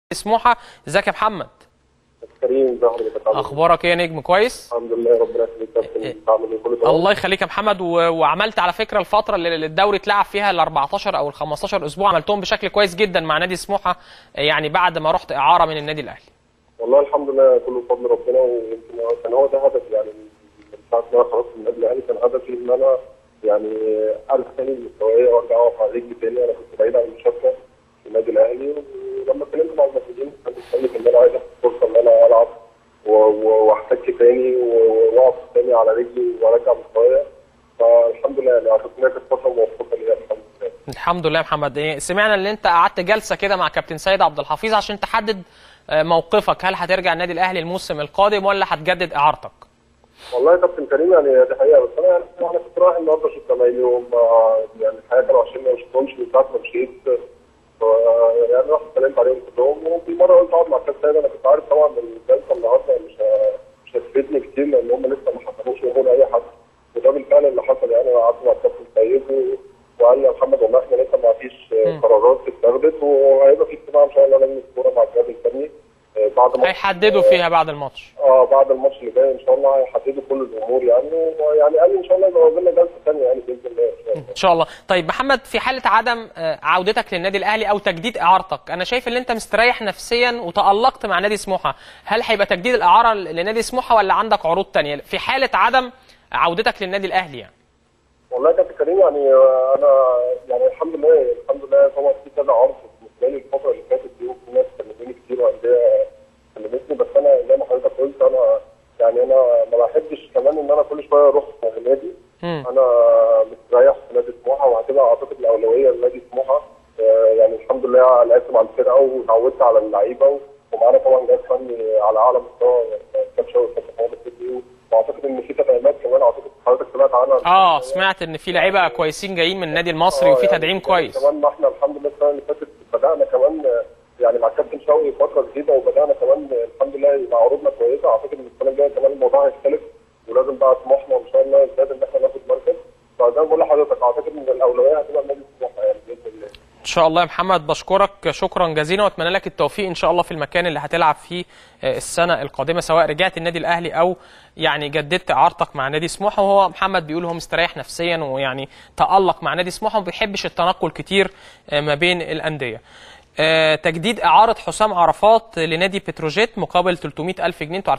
سموحه ازيك يا محمد كريم ظهر بتعمل اخبارك ايه يا نجم كويس الحمد لله ربنا يخليك يا كابتن بعمل ايه كله تمام الله يخليك يا محمد و... وعملت على فكره الفتره اللي الدوري اتلعب فيها ال 14 او ال 15 اسبوع عملتهم بشكل كويس جدا مع نادي سموحه يعني بعد ما رحت اعاره من النادي الاهلي والله الحمد لله كله بفضل ربنا ويمكن كان هو ده هدفي يعني من ساعه ما أنا خرجت من النادي الاهلي كان هدفي ان انا يعني ارجع تاني لمستواي وارجع اقف على رجلي تاني انا كنت بعيد عن المشاركه في النادي الاهلي ولما اتكلمت مع المسؤولين كان بيتكلم ان انا عايز اخد فرصه ان انا العب و- و- واحتك تاني و- واقف تاني على رجلي وارجع مستواي فالحمد لله يعني اعتقد كانت فتره موفقه ليا الحمد لله الحمد لله يا محمد إيه، سمعنا ان انت قعدت جلسه كده مع كابتن سيد عبد الحفيظ عشان تحدد آه، موقفك هل هترجع النادي الاهلي الموسم القادم ولا هتجدد اعارتك والله يا كابتن كريم يعني دي حقيقه بس انا يعني انا كنت رايح النهارده اشوف زمايلي وهم يعني الحقيقه كانوا عشان ما شفتهمش من ساعه ما مشيت ف يعني رحت سلمت عليهم كلهم وفي مره قلت اقعد مع الكابتن سيد انا كنت عارف طبعا ان الجلسه النهارده مش ه- مش هتفيدني كتير لان هم لسه ما حسموش امور اي حد وده بالفعل اللي حصل يعني انا قعدت مع الكابتن سيد و- وقال لي يا محمد والله احنا لسه ما فيش قرارات اتاخدت وهيبقى في اجتماع ان شاء الله لجنه الكوره مع الجهاز الفني آه، بعد ما هيحددوا فيها بعد الماتش اه بعد الماتش اللي جاي ان شاء الله هيحددوا كل الامور يعني ويعني قال لي ان شاء الله يبقى لنا جلسه ثانيه يعني باذن الله ان شاء الله ان شاء الله طيب محمد في حاله عدم آه، عودتك للنادي الاهلي او تجديد اعارتك انا شايف ان انت مستريح نفسيا وتالقت مع نادي سموحه هل هيبقى تجديد الاعاره لنادي سموحه ولا عندك عروض تانية في حاله عدم عودتك للنادي الاهلي يعني والله يا كابتن كريم يعني آه، انا يعني الحمد لله الحمد لله طبعا في كذا عرض بالنسبه لي الفتره اللي فاتت دي وفي ناس كلموني كتير وانديه كلمتني بس انا زي ما حضرتك قلت انا يعني انا ما بحبش كمان ان انا كل شويه اروح نادي مم. انا مستريح في نادي سموحه وهتبقى اعتقد الاولويه لنادي سموحه آه، يعني الحمد لله لعبت مع الفرقه وتعودت على اللعيبه ومعانا طبعا جهاز فني على اعلى مستوى يعني كابتن شوقي وكابتن محمد السيدي واعتقد ان في تدعيمات كمان اعتقد حضرتك سمعت عنها اه سمعت ان في لعيبه كويسين جايين من النادي المصري آه، وفي يعني تدعيم كويس كمان ما احنا الحمد لله السنه اللي فاتت بدانا كمان آه، يعني مع كابتن شوقي فتره جديده وبدانا كمان آه، الحمد لله يبقى عروضنا كويسه اعتقد ان السنه الجايه كمان الموضوع هيختلف ولازم بقى طموحنا ان شاء الله يزداد ان احنا ناخد مركز فزي ما بقول لحضرتك اعتقد ان الاولويه هتبقى النادي سموحه يعني باذن الله ان شاء الله يا محمد بشكرك شكرا جزيلا واتمنى لك التوفيق ان شاء الله في المكان اللي هتلعب فيه آه، السنه القادمه سواء رجعت النادي الاهلي او يعني جددت اعارتك مع نادي سموحه وهو محمد بيقول هو مستريح نفسيا ويعني تالق مع نادي سموحه وما بيحبش التنقل كتير آه، ما بين الانديه آه، تجديد اعاره حسام عرفات لنادي بتروجيت مقابل 300 الف جنيه انتوا